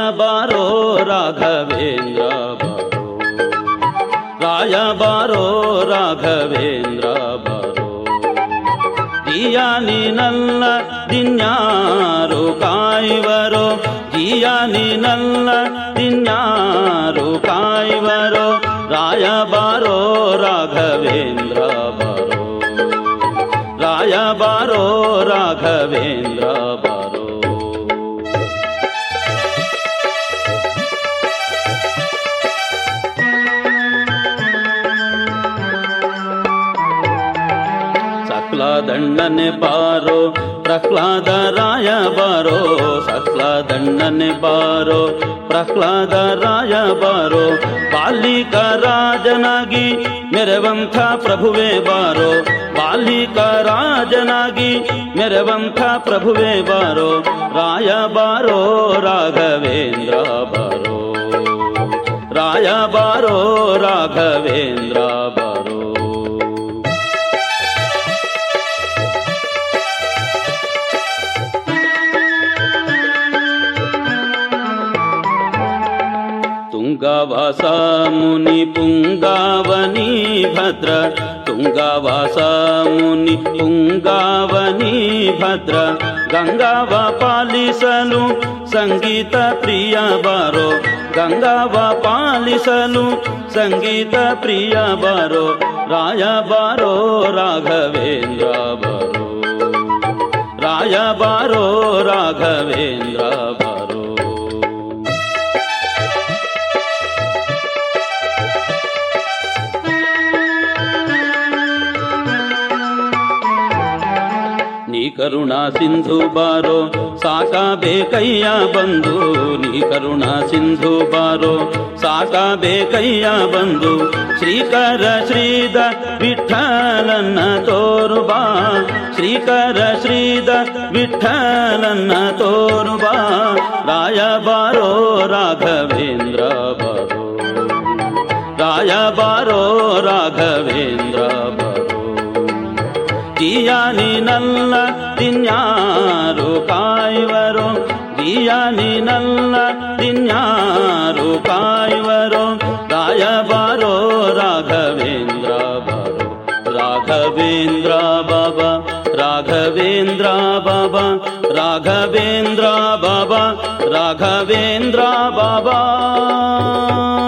ಬಾರೋ ರಾಘವೇಂದ್ರ ಬಾರೋ ರಾಯ ಬಾರೋ ರಾಘವೇಂದ್ರ ಬಾರೋ ಜಿಯ ನೀನಲ್ಲ ದಿನ್ಯಾರು ಕಾಯುವರೋ ಜಿಯ ನೀನಲ್ಲ ದಿನ್ಯಾರು ಕಾಯುವರೋ ರಾಯ ಬಾರೋ ರಾಘವೇಂದ್ರ ಬಾರೋ ರಾಯ ಬಾರೋ ರಾಘವೇಂದ್ರ ಬಾರೋ ಸಕ್ಲಾದಂಡನೆ ಬಾರೋ ಪ್ರಹ್ಲಾದ ರಾಯ ಬಾರೋ ಸಕ್ಲಾದಂಡನೆ ಬಾರೋ ಪ್ರಹ್ಲಾದ ರಾಯ ಬಾರೋ ಬಾಲಿಕ ರಾಜನಾಗಿ ಮೆರವಂಥ ಪ್ರಭುವೇ ಬಾರೋ ಬಾಲಿಕ ರಾಜನಾಗಿ ಮೆರವಂಥ ಪ್ರಭುವೇ ಬಾರೋ ರಾಯ ಬಾರೋ ರಾಘವೇಂದ್ರ ಬಾರೋ ರಾಯ ಬಾರೋ ರಾಘವೇಂದ್ರ ಬಾರೋ ತುಂಗವಾಸ ಮುನಿ ಪುಂಗಾವನಿ ಭದ್ರ ತುಂಗವಾಸ ಮುನಿ ಪುಂಗಾವನಿ ಭದ್ರ ಗಂಗಾವ ಪಾಲಿಸಲು ಸಂಗೀತ ಪ್ರಿಯ ಬಾರೋ ಗಂಗಾವ ಪಾಲಿಸಲು ಸಂಗೀತ ಪ್ರಿಯ ಬಾರೋ ರಾಯ ಬಾರೋ ರಾಘವೇಂದ್ರ ಬಾರೋ ರಾಯ ಬಾರೋ ರಾಘವೇಂದ್ರ ಬಾರೋ ನೀ ಕರುಣಾ ಸಿಂಧು ಬಾರೋ ಸಾಕಬೇಕಯ್ಯ ಬಂದು ನೀ ಕರುಣಾ ಸಿಂಧು ಬಾರೋ ಸಾಕಬೇಕಯ್ಯ ಬಂದು ಶ್ರೀಕರ ಶ್ರೀದ ವಿಠಲನ್ನ ತೋರು ಬಾ ಶ್ರೀಕರ ಶ್ರೀದ ವಿಠಲನ್ನ ತೋರು ಬಾ ರಾಯ ಬಾರೋ ರಾಘವೇಂದ್ರ ಬಾರೋ ರಾಯ ಬಾರೋ ರಾಘವೇಂದ್ರ ಬಾರೋ ದಿಯಾನಿನಲ್ಲ ದಿನ್ಯಾರು ಕಾಯುವರು ದಿಯಾನಿನಲ್ಲ ದಿನ್ಯಾರು ಕಾಯುವರು ರಾಯ ಬಾರೋ ರಾಘವೇಂದ್ರ ಬಾರೋ ರಾಘವೇಂದ್ರ ಬಾಬಾ ರಾಘವೇಂದ್ರ ಬಾಬಾ ರಾಘವೇಂದ್ರ ಬಾಬಾ ರಾಘವೇಂದ್ರ ಬಾಬಾ